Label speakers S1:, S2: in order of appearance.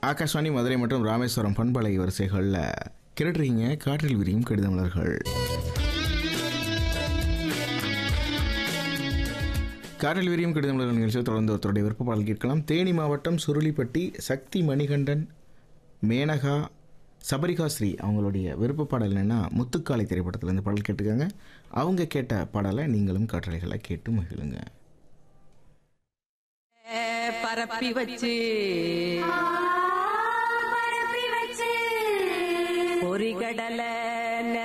S1: ஆகாஷ்வாணி மதுரை மற்றும் ராமேஸ்வரம் பண்பலை வரிசைகளில் கேட்டுறீங்க காற்றில் விரியும் கடிதமலர்கள் காற்றில் விரியும் கடிதமலர்கள் நிகழ்ச்சியில் தொடர்ந்து ஒருத்தருடைய விருப்ப பாடல் கேட்கலாம் தேனி மாவட்டம் சுருளிப்பட்டி சக்தி மணிகண்டன் மேனகா சபரிகா ஸ்ரீ அவங்களுடைய விருப்ப பாடல் என்னென்னா முத்துக்காளி திரைப்படத்துலேருந்து பாடல் கேட்டுக்காங்க அவங்க கேட்ட பாடலை நீங்களும் காற்றலைகளை கேட்டு மகிழுங்க
S2: பரப்பி வச்சு
S3: பரப்பி வச்சு
S2: பொறிகடலை